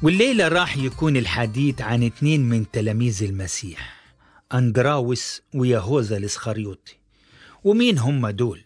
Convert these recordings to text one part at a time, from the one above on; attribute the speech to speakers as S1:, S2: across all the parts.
S1: والليلة راح يكون الحديث عن اثنين من تلاميذ المسيح أندراوس ويهوذا الإسخريوطي ومين هم دول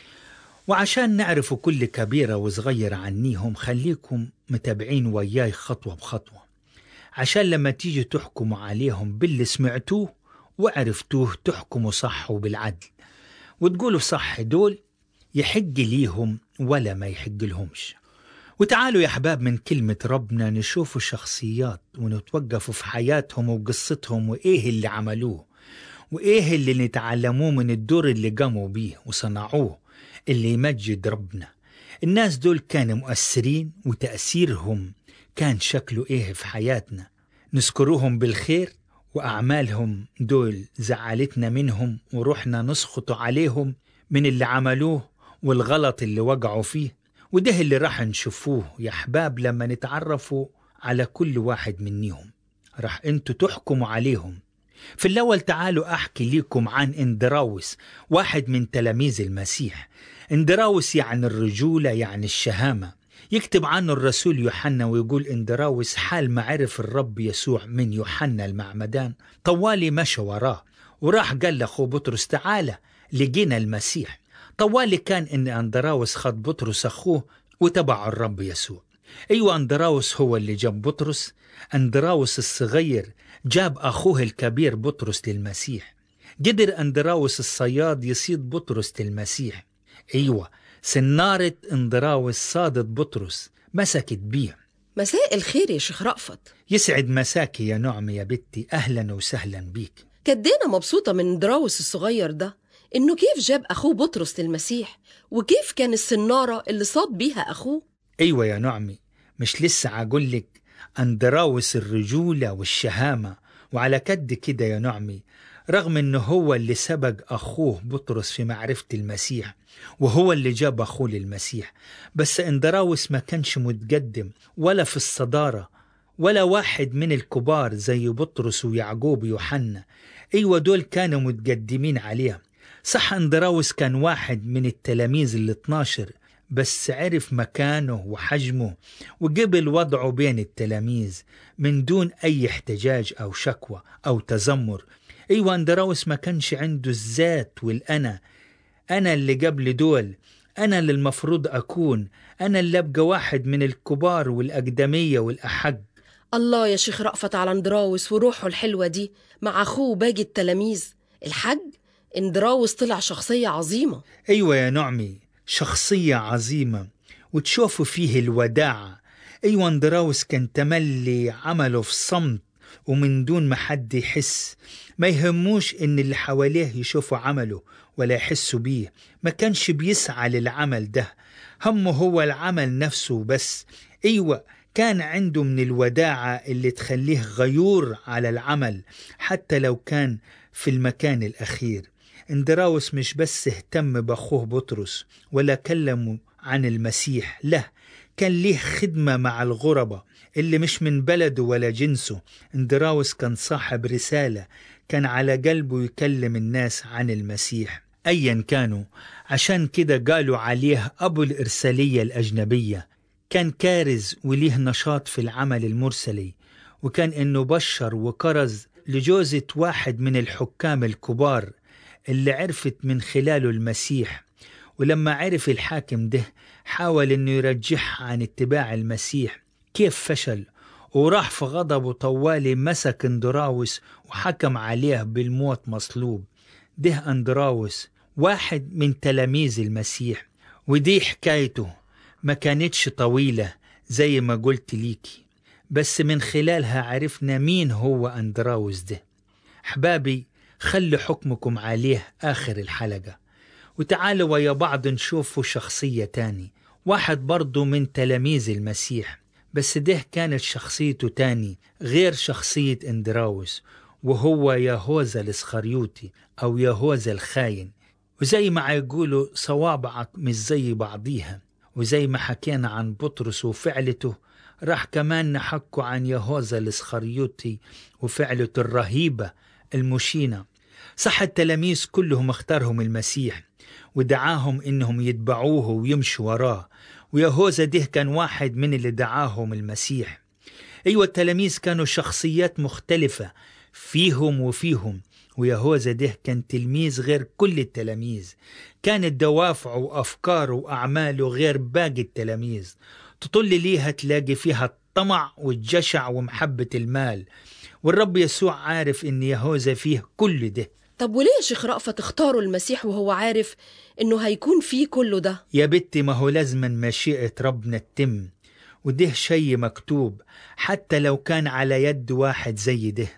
S1: وعشان نعرفوا كل كبيرة وصغيرة عنيهم خليكم متابعين وياي خطوة بخطوة عشان لما تيجي تحكموا عليهم باللي سمعتوه وعرفتوه تحكموا صح وبالعدل وتقولوا صح دول يحق ليهم ولا ما يحق لهمش وتعالوا يا أحباب من كلمة ربنا نشوفوا شخصيات ونتوقفوا في حياتهم وقصتهم وإيه اللي عملوه وإيه اللي نتعلموه من الدور اللي قاموا بيه وصنعوه اللي يمجد ربنا الناس دول كانوا مؤثرين وتأثيرهم كان شكله إيه في حياتنا نذكروهم بالخير وأعمالهم دول زعلتنا منهم ورحنا نسخط عليهم من اللي عملوه والغلط اللي وقعوا فيه وده اللي راح نشوفوه يا أحباب لما نتعرفوا على كل واحد منيهم راح انتوا تحكموا عليهم في الأول تعالوا أحكي لكم عن اندراوس واحد من تلاميذ المسيح اندراوس يعني الرجولة يعني الشهامة يكتب عنه الرسول يوحنا ويقول اندراوس حال ما عرف الرب يسوع من يوحنا المعمدان طوالي مشى وراه وراح قال لأخوه بطرس تعالى لقينا المسيح طوالي كان ان اندراوس خد بطرس اخوه وتبع الرب يسوع ايوه اندراوس هو اللي جاب بطرس اندراوس الصغير جاب اخوه الكبير بطرس للمسيح قدر اندراوس الصياد يصيد بطرس للمسيح ايوه سنارة اندراوس صادت بطرس مسكت بيه
S2: مساء الخير يا شيخ رأفت
S1: يسعد مساكي يا نعمة يا بنتي اهلا وسهلا بيك
S2: كدينا مبسوطة من دراوس الصغير ده إنه كيف جاب أخوه بطرس للمسيح وكيف كان السنارة اللي صاد بيها أخوه
S1: ايوه يا نعمي مش لسه عقول لك اندراوس الرجولة والشهامة وعلى كد كده يا نعمي رغم انه هو اللي سبق اخوه بطرس في معرفة المسيح وهو اللي جاب اخوه للمسيح بس اندراوس ما كانش متقدم ولا في الصدارة ولا واحد من الكبار زي بطرس ويعقوب ويوحنا ايوه دول كانوا متقدمين عليه صح اندراوس كان واحد من التلاميذ ال 12 بس عرف مكانه وحجمه وقبل وضعه بين التلاميذ من دون أي احتجاج أو شكوى أو تذمر أيوة أندراوس ما كانش عنده الذات والأنا أنا اللي قبل دول أنا اللي المفروض أكون أنا اللي أبقى واحد من الكبار والأقدمية والأحق
S2: الله يا شيخ رأفت على اندراوس وروحه الحلوة دي مع أخوه وباقي التلاميذ الحج اندراوس طلع شخصية عظيمة
S1: أيوة يا نعمي شخصية عظيمة وتشوفوا فيه الوداعة أيوة اندراوس كان تملي عمله في صمت ومن دون ما حد يحس ما يهموش ان اللي حواليه يشوفوا عمله ولا يحسوا بيه ما كانش بيسعى للعمل ده همه هو العمل نفسه بس ايوه كان عنده من الوداعة اللي تخليه غيور على العمل حتى لو كان في المكان الأخير اندراوس مش بس اهتم بأخوه بطرس ولا كلمه عن المسيح لا كان ليه خدمة مع الغربة اللي مش من بلده ولا جنسه اندراوس كان صاحب رسالة كان على قلبه يكلم الناس عن المسيح أيا كانوا عشان كده قالوا عليه أبو الإرسالية الأجنبية كان كارز وليه نشاط في العمل المرسلي وكان إنه بشر وكرز لجوزة واحد من الحكام الكبار اللي عرفت من خلاله المسيح ولما عرف الحاكم ده حاول انه يرجعها عن اتباع المسيح كيف فشل وراح في غضبه طوالي مسك اندراوس وحكم عليه بالموت مصلوب ده اندراوس واحد من تلاميذ المسيح ودي حكايته ما كانتش طويلة زي ما قلت ليكي بس من خلالها عرفنا مين هو اندراوس ده احبابي خلوا حكمكم عليه آخر الحلقة وتعالوا ويا بعض نشوفوا شخصية تاني واحد برضو من تلاميذ المسيح بس ده كانت شخصيته تاني غير شخصية اندراوس وهو يهوذا الاسخريوطي أو يهوذا الخاين وزي ما يقولوا صوابعك مش زي بعضيها وزي ما حكينا عن بطرس وفعلته راح كمان نحكوا عن يهوذا الاسخريوطي وفعلته الرهيبة المشينة صح التلاميذ كلهم اختارهم المسيح ودعاهم انهم يتبعوه ويمشوا وراه ويهوذا ده كان واحد من اللي دعاهم المسيح أيوة التلاميذ كانوا شخصيات مختلفة فيهم وفيهم ويهوذا ده كان تلميذ غير كل التلاميذ كانت دوافعه وأفكاره وأعماله غير باقي التلاميذ تطل ليها تلاقي فيها الطمع والجشع ومحبة المال والرب يسوع عارف إن يهوذا فيه كل ده
S2: طب وليه يا شيخ رأفت اختاروا المسيح وهو عارف إنه هيكون فيه كله ده
S1: يا بنتي ما هو لازما مشيئة ربنا تتم وده شي مكتوب حتى لو كان على يد واحد زي ده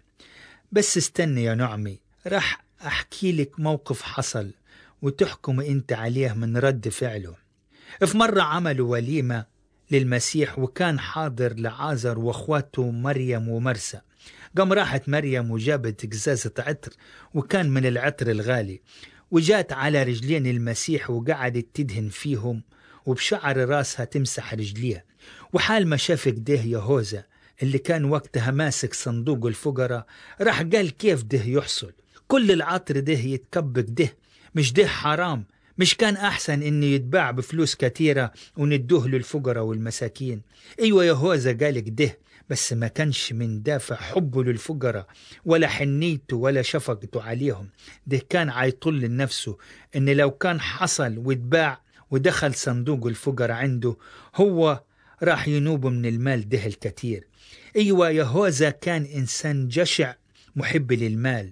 S1: بس استني يا نعمي راح أحكي لك موقف حصل وتحكم أنت عليه من رد فعله في مرة عملوا وليمة للمسيح وكان حاضر لعازر واخواته مريم ومرسى قام راحت مريم وجابت قزازة عطر وكان من العطر الغالي وجات على رجلين المسيح وقعدت تدهن فيهم وبشعر راسها تمسح رجليه وحال ما شاف كده يهوذا اللي كان وقتها ماسك صندوق الفقراء راح قال كيف ده يحصل كل العطر ده يتكب كده مش ده حرام مش كان أحسن إنه يتباع بفلوس كتيرة وندوه للفقراء والمساكين أيوة يهوذا قال كده بس ما كانش من دافع حبه للفقراء ولا حنيته ولا شفقته عليهم ده كان عيطل لنفسه إن لو كان حصل واتباع ودخل صندوق الفقراء عنده هو راح ينوب من المال ده الكثير أيوة يهوذا كان إنسان جشع محب للمال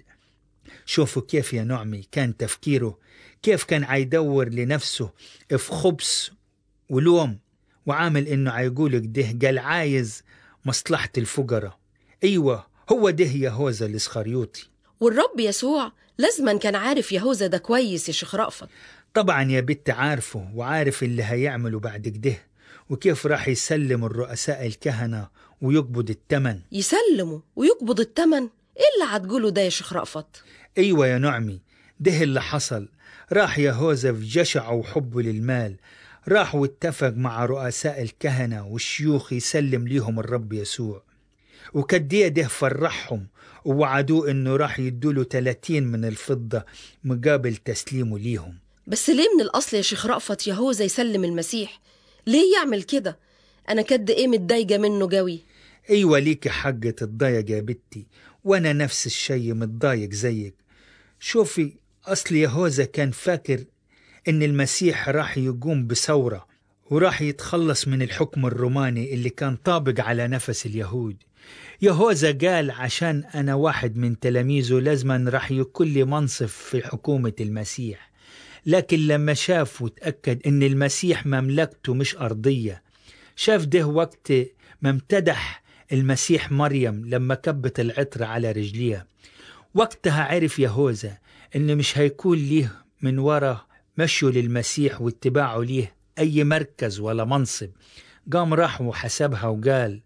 S1: شوفوا كيف يا نعمي كان تفكيره كيف كان عيدور لنفسه في خبز ولوم وعامل انه عيقول كده قال عايز مصلحة الفقراء ايوه هو ده يهوذا الاسخريوطي
S2: والرب يسوع لازما كان عارف يهوذا ده كويس يا شيخ رأفت
S1: طبعا يا بنت عارفه وعارف اللي هيعمله بعد كده وكيف راح يسلم الرؤساء الكهنة ويقبض التمن
S2: يسلمه ويقبض التمن ايه اللي هتقوله ده يا شيخ رأفت
S1: ايوه يا نعمي ده اللي حصل راح يهوذا في جشعه وحبه للمال راح واتفق مع رؤساء الكهنة والشيوخ يسلم ليهم الرب يسوع وكديه ده فرحهم ووعدوه انه راح يدوله 30 من الفضة مقابل تسليمه ليهم
S2: بس ليه من الأصل يا شيخ رأفت يهوذا يسلم المسيح ليه يعمل كده أنا كد إيه متضايقة منه جوي
S1: ايوه ليكي حق تتضايق يا بنتي وانا نفس الشي متضايق زيك شوفي اصل يهوذا كان فاكر ان المسيح راح يقوم بثورة وراح يتخلص من الحكم الروماني اللي كان طابق على نفس اليهود يهوذا قال عشان أنا واحد من تلاميذه لازما راح يكون لي منصب في حكومة المسيح لكن لما شاف وتأكد أن المسيح مملكته مش أرضية شاف ده وقت ما امتدح المسيح مريم لما كبت العطر على رجليها وقتها عرف يهوذا أنه مش هيكون ليه من ورا مشيه للمسيح واتباعه ليه أي مركز ولا منصب قام راح وحسبها وقال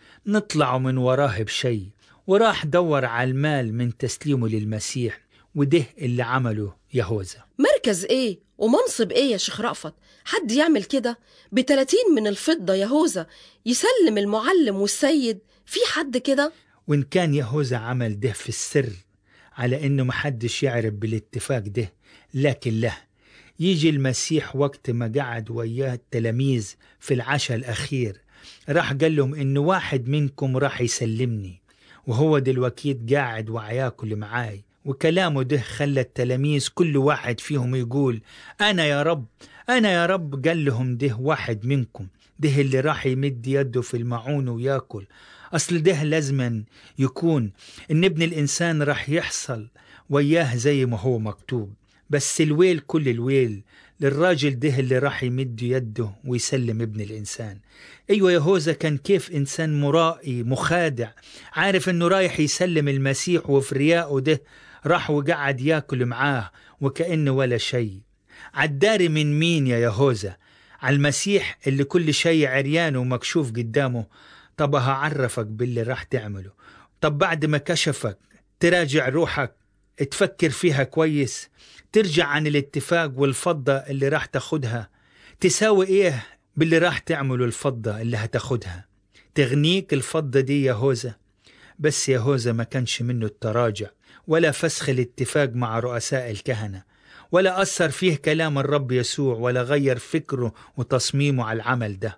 S1: نطلع من وراه بشي وراح دور على المال من تسليمه للمسيح وده اللي عمله يهوذا
S2: مركز إيه ومنصب إيه يا شيخ رأفت حد يعمل كده بتلاتين من الفضة يهوذا يسلم المعلم والسيد في حد كده
S1: وإن كان يهوذا عمل ده في السر على إنه محدش يعرف بالاتفاق ده لكن له يجي المسيح وقت ما قعد وياه التلاميذ في العشاء الأخير راح قال لهم إن واحد منكم راح يسلمني وهو دلوقتي قاعد وعياكل معاي وكلامه ده خلى التلاميذ كل واحد فيهم يقول أنا يا رب أنا يا رب قال لهم ده واحد منكم ده اللي راح يمد يده في المعون وياكل أصل ده لازما يكون إن ابن الإنسان راح يحصل وياه زي ما هو مكتوب بس الويل كل الويل للراجل ده اللي راح يمد يده ويسلم ابن الإنسان أيوة يهوذا كان كيف إنسان مرائي مخادع عارف إنه رايح يسلم المسيح وفي رياءه ده راح وقعد ياكل معاه وكأنه ولا شيء عالداري من مين يا يهوذا على المسيح اللي كل شيء عريان ومكشوف قدامه طب هعرفك باللي راح تعمله طب بعد ما كشفك تراجع روحك تفكر فيها كويس ترجع عن الاتفاق والفضة اللي راح تاخدها تساوي ايه باللي راح تعمله الفضة اللي هتاخدها تغنيك الفضة دي يهوذا بس يهوذا ما كانش منه التراجع ولا فسخ الاتفاق مع رؤساء الكهنة ولا أثر فيه كلام الرب يسوع ولا غير فكره وتصميمه على العمل ده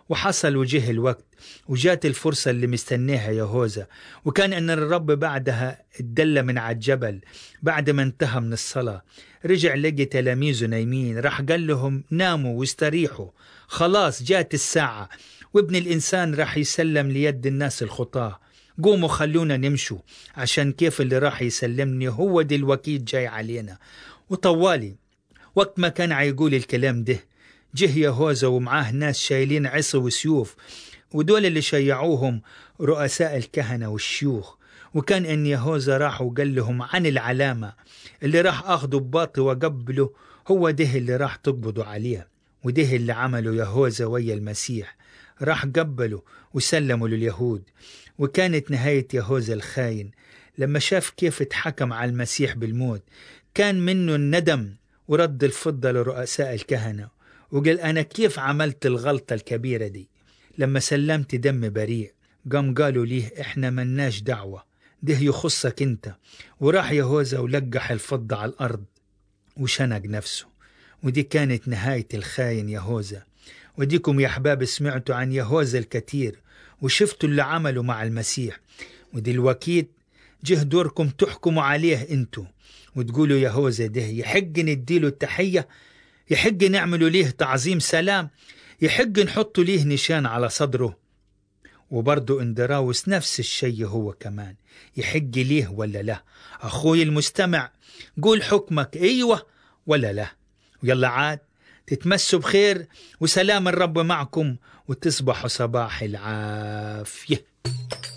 S1: وحصل وجه الوقت وجات الفرصة اللي مستنيها يهوذا وكان أن الرب بعدها اتدلى من على الجبل بعد ما انتهى من الصلاة رجع لقي تلاميذه نايمين راح قال لهم ناموا واستريحوا خلاص جات الساعة وابن الإنسان راح يسلم ليد الناس الخطاة قوموا خلونا نمشوا عشان كيف اللي راح يسلمني هو دي الوكيل جاي علينا وطوالي وقت ما كان عيقول الكلام ده جه يهوذا ومعاه ناس شايلين عصا وسيوف ودول اللي شيعوهم رؤساء الكهنة والشيوخ وكان ان يهوذا راح وقال لهم عن العلامة اللي راح اخذوا بباطي وقبله هو ده اللي راح تقبضوا عليه وده اللي عمله يهوذا ويا المسيح راح قبله وسلموا لليهود وكانت نهاية يهوذا الخاين لما شاف كيف اتحكم على المسيح بالموت كان منه الندم ورد الفضة لرؤساء الكهنة وقال أنا كيف عملت الغلطة الكبيرة دي لما سلمت دم بريء قام قالوا ليه إحنا ملناش دعوة ده يخصك أنت وراح يهوذا ولقح الفضة على الأرض وشنق نفسه ودي كانت نهاية الخاين يهوذا وديكم يا أحباب سمعتوا عن يهوذا الكثير وشفتوا اللي عمله مع المسيح ودلوقتي جه دوركم تحكموا عليه انتوا وتقولوا يهوذا ده يحق نديله التحية يحق نعملوا ليه تعظيم سلام يحق نحطوا ليه نشان على صدره وبرضه اندراوس نفس الشيء هو كمان يحق ليه ولا لا أخوي المستمع قول حكمك أيوة ولا لا ويلا عاد تتمسوا بخير وسلام الرب معكم وتصبحوا صباح العافيه